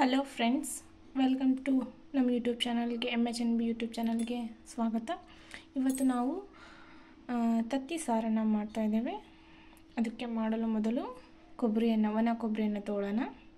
hello friends welcome to ನಮ್ಮ YouTube ಚಾನಲ್ಗೆ M H N B YouTube ಚಾನಲ್ಗೆ ಸ್ವಾಗತ ಇವತ್ತು ನಾವು ಆ, ತತ್ತಿ ಸಾರನ್ನು ಮಾಡ್ತಾಯಿದ್ದೇವೆ ಅದಕ್ಕೆ ಮಾಡಲು ಮೊದಲು ಕೊಬ್ಬರಿಯನ್ನು ಒಣ ಕೊಬ್ಬರಿಯನ್ನು ತೊಗೊಳ್ಳೋಣ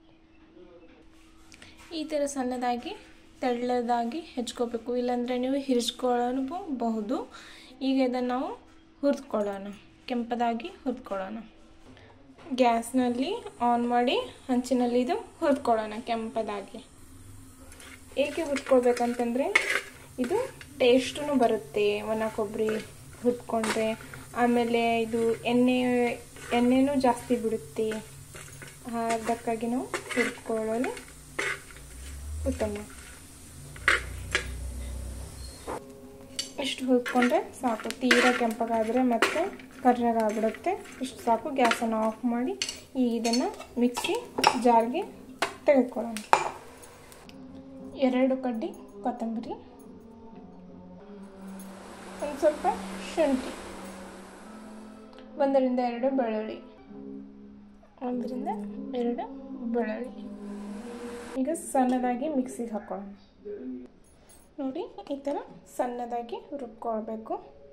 ಈ ಥರ ಸಣ್ಣದಾಗಿ ತೆಳ್ಳದಾಗಿ ಹೆಚ್ಕೋಬೇಕು ಇಲ್ಲಾಂದರೆ ನೀವು ಹಿರಿಸ್ಕೊಳ್ಳಬಹುದು ಈಗ ಇದನ್ನು ನಾವು ಹುರಿದ್ಕೊಳ್ಳೋಣ ಕೆಂಪದಾಗಿ ಹುರಿದ್ಕೊಳ್ಳೋಣ ಗ್ಯಾಸ್ನಲ್ಲಿ ಆನ್ ಮಾಡಿ ಹಂಚಿನಲ್ಲಿ ಇದು ಹುರಿದ್ಕೊಳ್ಳೋಣ ಕೆಂಪದಾಗಿ ಏಕೆ ಹುರ್ಕೊಳ್ಬೇಕಂತಂದರೆ ಇದು ಟೇಸ್ಟೂ ಬರುತ್ತೆ ಒಣ ಕೊಬ್ಬರಿ ಹುರ್ಕೊಂಡ್ರೆ ಆಮೇಲೆ ಇದು ಎಣ್ಣೆ ಎಣ್ಣೆನೂ ಜಾಸ್ತಿ ಬಿಡುತ್ತೆ ಅದಕ್ಕಾಗಿ ನಾವು ಹುರ್ಕೊಳ್ಳಲು ಉತ್ತಮ ಇಷ್ಟು ಹುರ್ಕೊಂಡ್ರೆ ಸಾಕು ತೀರಾ ಕೆಂಪಗಾದರೆ ಮತ್ತೆ ಕರ್ರಗಾಗ್ಬಿಡುತ್ತೆ ಇಷ್ಟು ಸಾಕು ಗ್ಯಾಸನ್ನು ಆಫ್ ಮಾಡಿ ಈಗ ಇದನ್ನು ಮಿಕ್ಸಿ ಜಾರ್ಗೆ ತೆಗೆದುಕೊಳ್ಳೋಣ ಎರಡು ಕಡ್ಡಿ ಕೊತ್ತಂಬರಿ ಒಂದು ಸ್ವಲ್ಪ ಶುಂಠಿ ಒಂದರಿಂದ ಎರಡು ಬೆಳ್ಳುಳ್ಳಿ ಒಂದರಿಂದ ಎರಡು ಬೆಳ್ಳುಳ್ಳಿ ಈಗ ಸಣ್ಣದಾಗಿ ಮಿಕ್ಸಿಗೆ ಹಾಕೊಳ್ಳೋಣ ನೋಡಿ ಈ ಥರ ಸಣ್ಣದಾಗಿ ರುಬ್ಕೊಳ್ಬೇಕು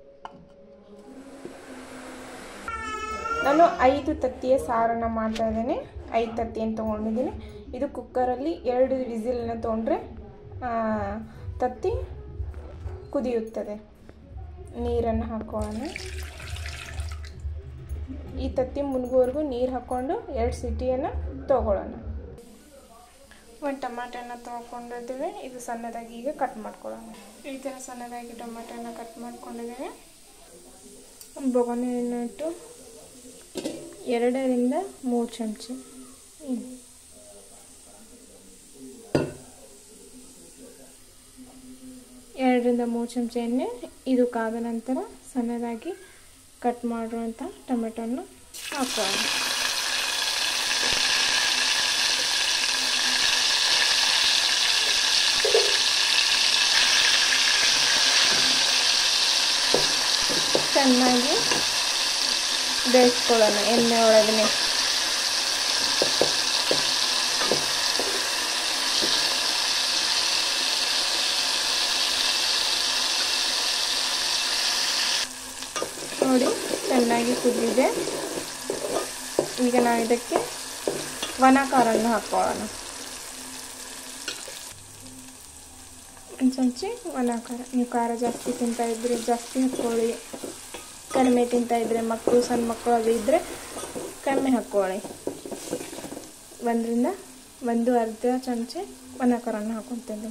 ನಾನು ಐದು ತತ್ತಿಯ ಸಾರನ್ನು ಮಾಡ್ತಾ ಇದ್ದೇನೆ ಐದು ತತ್ತಿಯನ್ನು ತೊಗೊಂಡಿದ್ದೀನಿ ಇದು ಕುಕ್ಕರಲ್ಲಿ ಎರಡು ವಿಸಿಲನ್ನು ತೊಗೊಂಡ್ರೆ ತತ್ತಿ ಕುದಿಯುತ್ತದೆ ನೀರನ್ನು ಹಾಕೋಣ ಈ ತತ್ತಿ ಮುನ್ಗೋವರೆಗೂ ನೀರು ಹಾಕ್ಕೊಂಡು ಎರಡು ಸಿಟಿಯನ್ನು ತೊಗೊಳ್ಳೋಣ ಒಂದು ಟಮಾಟನ ತೊಗೊಂಡಿದ್ದೇವೆ ಇದು ಸಣ್ಣದಾಗಿ ಈಗ ಕಟ್ ಮಾಡ್ಕೊಳ್ಳೋಣ ಈ ಥರ ಸಣ್ಣದಾಗಿ ಟೊಮಾಟೋನ ಕಟ್ ಮಾಡ್ಕೊಂಡಿದ್ದೇವೆ ಬೊಗಣೆಯನ್ನು ಇಟ್ಟು ಎರಡರಿಂದ ಮೂರು ಚಮಚ ಎರಡರಿಂದ ಮೂರು ಚಮಚ ಎಣ್ಣೆ ಇದು ಕಾದ ನಂತರ ಸಣ್ಣದಾಗಿ ಕಟ್ ಮಾಡಿರುವಂಥ ಟೊಮೆಟೊನ ಹಾಕೋಣ ಚೆನ್ನಾಗಿ ಬೇಯಿಸ್ಕೊಳ್ಳೋಣ ಎಣ್ಣೆ ಒಳಗನೆ ನೋಡಿ ಚೆನ್ನಾಗಿ ಕುದಿದೆ ಈಗ ನಾವು ಇದಕ್ಕೆ ಒಣ ಖಾರನ್ನು ಹಾಕೊಳ್ಳೋಣ ಒಂದು ಚಮಚಿ ಒಣ ಖಾರ ನೀವು ಖಾರ ಜಾಸ್ತಿ ತಿಂತಾ ಇದ್ರೆ ಜಾಸ್ತಿ ಹಾಕ್ಕೊಳ್ಳಿ ಕಡಿಮೆ ತಿಂತಾ ಇದ್ರೆ ಮಕ್ಕಳು ಸಣ್ಣ ಮಕ್ಕಳು ಅದು ಇದ್ದರೆ ಕಡಿಮೆ ಹಾಕ್ಕೊಳ್ಳಿ ಒಂದರಿಂದ ಒಂದು ಅರ್ಧ ಚಮಚೆ ಒಣ ಖಾರನ ಹಾಕೊತೇನೆ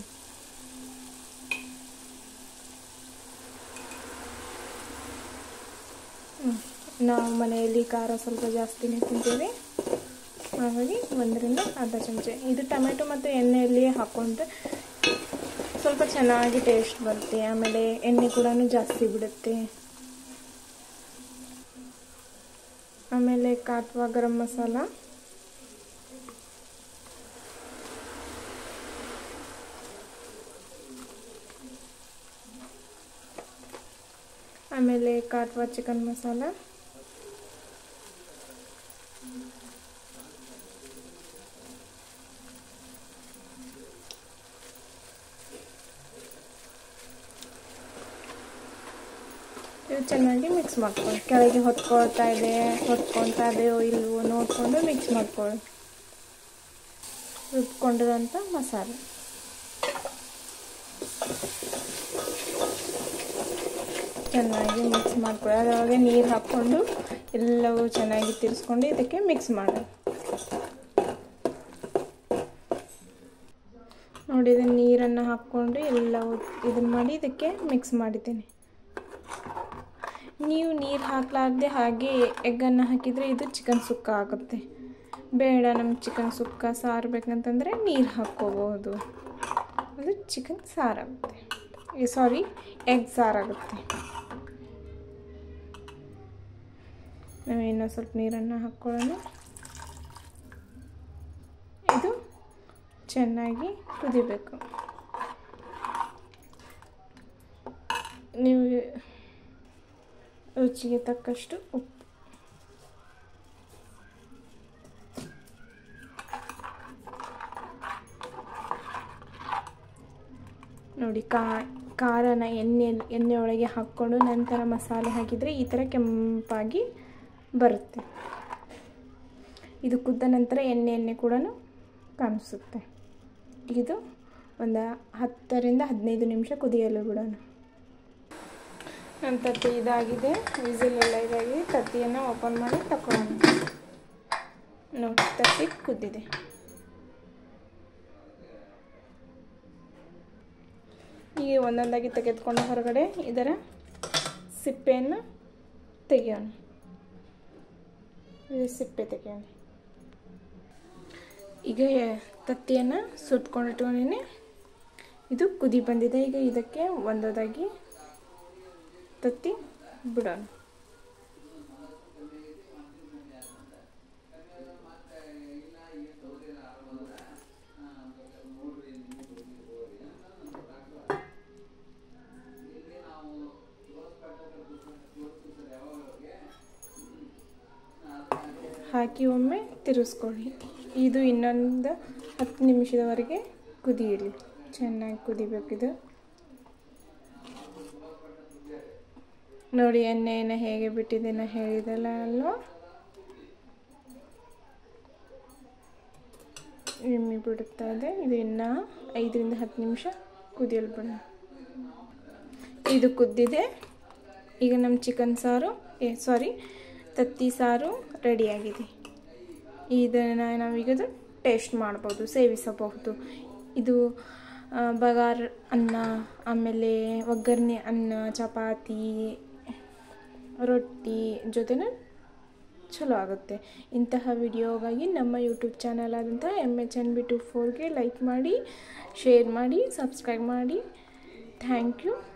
ನಾವು ಮನೆಯಲ್ಲಿ ಖಾರ ಸ್ವಲ್ಪ ಜಾಸ್ತಿನೇ ತಿಂತೀವಿ ಹಾಗಾಗಿ ಒಂದರಿಂದ ಅರ್ಧ ಚಮಚೆ ಇದು ಟೊಮೆಟೊ ಮತ್ತು ಎಣ್ಣೆಯಲ್ಲಿ ಹಾಕ್ಕೊಂಡ್ರೆ ಸ್ವಲ್ಪ ಚೆನ್ನಾಗಿ ಟೇಸ್ಟ್ ಬರುತ್ತೆ ಆಮೇಲೆ ಎಣ್ಣೆ ಕೂಡ ಜಾಸ್ತಿ ಬಿಡುತ್ತೆ ಆಮೇಲೆ ಕಾಟ್ವಾ ಗರಂ ಮಸಾಲ ಆಮೇಲೆ ಕಾಟ್ವಾ ಚಿಕನ್ ಮಸಾಲ ಇದು ಚೆನ್ನಾಗಿ ಮಿಕ್ಸ್ ಮಾಡ್ಕೊಳ್ಳಿ ಕೆಳಗೆ ಹೊತ್ಕೊಳ್ತಾ ಇದೆ ಹೊತ್ಕೊಳ್ತಾ ಇದೆಯೋ ಇಲ್ವೋ ನೋಡಿಕೊಂಡು ಮಿಕ್ಸ್ ಮಾಡ್ಕೊಳ್ಳಿ ರುಬ್ಕೊಂಡಿರೋಂಥ ಮಸಾಲೆ ಚೆನ್ನಾಗಿ ಮಿಕ್ಸ್ ಮಾಡ್ಕೊಳ್ಳಿ ಅದರೊಳಗೆ ನೀರು ಹಾಕ್ಕೊಂಡು ಎಲ್ಲವೂ ಚೆನ್ನಾಗಿ ತಿರ್ಸ್ಕೊಂಡು ಇದಕ್ಕೆ ಮಿಕ್ಸ್ ಮಾಡಿ ನೋಡಿ ಇದನ್ನು ನೀರನ್ನು ಹಾಕ್ಕೊಂಡು ಎಲ್ಲವೂ ಇದನ್ನು ಮಾಡಿ ಇದಕ್ಕೆ ಮಿಕ್ಸ್ ಮಾಡಿದ್ದೀನಿ ನೀವು ನೀರು ಹಾಕಲಾರ್ದೆ ಹಾಗೆ ಎಗ್ಗನ್ನು ಹಾಕಿದರೆ ಇದು ಚಿಕನ್ ಸುಕ್ಕ ಆಗುತ್ತೆ ಬೇಡ ನಮ್ಗೆ ಚಿಕನ್ ಸುಕ್ಕ ಸಾರು ಬೇಕಂತಂದರೆ ನೀರು ಹಾಕ್ಕೋಬಹುದು ಅದು ಚಿಕನ್ ಸಾರಾಗುತ್ತೆ ಸಾರಿ ಎಗ್ ಸಾರಾಗುತ್ತೆ ನಾವು ಇನ್ನೂ ಸ್ವಲ್ಪ ನೀರನ್ನು ಹಾಕ್ಕೊಳ್ಳೋಣ ಇದು ಚೆನ್ನಾಗಿ ಕುದಿಬೇಕು ನೀವು ರುಚಿಗೆ ತಕ್ಕಷ್ಟು ಉಪ್ಪು ನೋಡಿ ಕಾ ಖಾರನ ಎಣ್ಣೆ ಎಣ್ಣೆ ಒಳಗೆ ಹಾಕ್ಕೊಂಡು ನಂತರ ಮಸಾಲೆ ಹಾಕಿದರೆ ಈ ಥರ ಕೆಂಪಾಗಿ ಬರುತ್ತೆ ಇದು ಕುದ್ದ ನಂತರ ಎಣ್ಣೆ ಎಣ್ಣೆ ಕೂಡ ಕಾಣಿಸುತ್ತೆ ಇದು ಒಂದು ಹತ್ತರಿಂದ ಹದಿನೈದು ನಿಮಿಷ ಕುದಿಯಲು ಬಿಡೋಣ ನನ್ನ ತತ್ತಿ ಇದಾಗಿದೆ ವಿಸಿಲ್ ಎಲ್ಲ ಇದಾಗಿ ತತ್ತಿಯನ್ನು ಓಪನ್ ಮಾಡಿ ತಗೊಳ್ಳೋಣ ನೋಡಿ ತತ್ತಿ ಕುದ್ದಿದೆ ಹೀಗೆ ಒಂದೊಂದಾಗಿ ತೆಗೆದುಕೊಂಡು ಹೊರಗಡೆ ಇದರ ಸಿಪ್ಪೆಯನ್ನು ತೆಗೆಯೋಣ ಇದು ಸಿಪ್ಪೆ ತೆಗೆಯೋಣ ಈಗ ತತ್ತಿಯನ್ನು ಸುಟ್ಕೊಂಡಿಟ್ಕೊಂಡಿನಿ ಇದು ಕುದಿ ಬಂದಿದೆ ಈಗ ಇದಕ್ಕೆ ಒಂದೊಂದಾಗಿ ತತ್ತಿ ಬಿಡೋಣ ಹಾಕಿ ಒಮ್ಮೆ ತಿರುಗಿಸ್ಕೊಳ್ಳಿ ಇದು ಇನ್ನೊಂದು ಹತ್ತು ನಿಮಿಷದವರೆಗೆ ಕುದಿಯಲಿ ಚೆನ್ನಾಗಿ ಕುದಿಬೇಕಿದು ನೋಡಿ ಎಣ್ಣೆಯನ್ನು ಹೇಗೆ ಬಿಟ್ಟಿದೆ ನಾ ಹೇಳಿದಲ್ಲ ಅಲ್ವಾ ಎಮ್ಮೆ ಬಿಡುತ್ತಾ ಇದೆ ಇದು ಇನ್ನು ಐದರಿಂದ ಹತ್ತು ನಿಮಿಷ ಕುದಿಯಲು ಬಿಡೋಣ ಇದು ಕುದ್ದಿದೆ ಈಗ ನಮ್ಮ ಚಿಕನ್ ಸಾರು ಏ ಸಾರಿ ತತ್ತಿ ಸಾರು ರೆಡಿಯಾಗಿದೆ ಇದನ್ನು ನಾವೀಗ ಟೇಸ್ಟ್ ಮಾಡ್ಬೋದು ಸೇವಿಸಬಹುದು ಇದು ಬಗಾರ್ ಅನ್ನ ಆಮೇಲೆ ಒಗ್ಗರಣೆ ಅನ್ನ ಚಪಾತಿ ರೊಟ್ಟಿ ಜೊತೆನೂ ಚಲೋ ಆಗುತ್ತೆ ಇಂತಹ ವಿಡಿಯೋಗಾಗಿ ನಮ್ಮ ಯೂಟ್ಯೂಬ್ ಚಾನಲ್ ಆದಂಥ M H N B two ಫೋರ್ಗೆ ಲೈಕ್ ಮಾಡಿ ಶೇರ್ ಮಾಡಿ ಸಬ್ಸ್ಕ್ರೈಬ್ ಮಾಡಿ ಥ್ಯಾಂಕ್ ಯು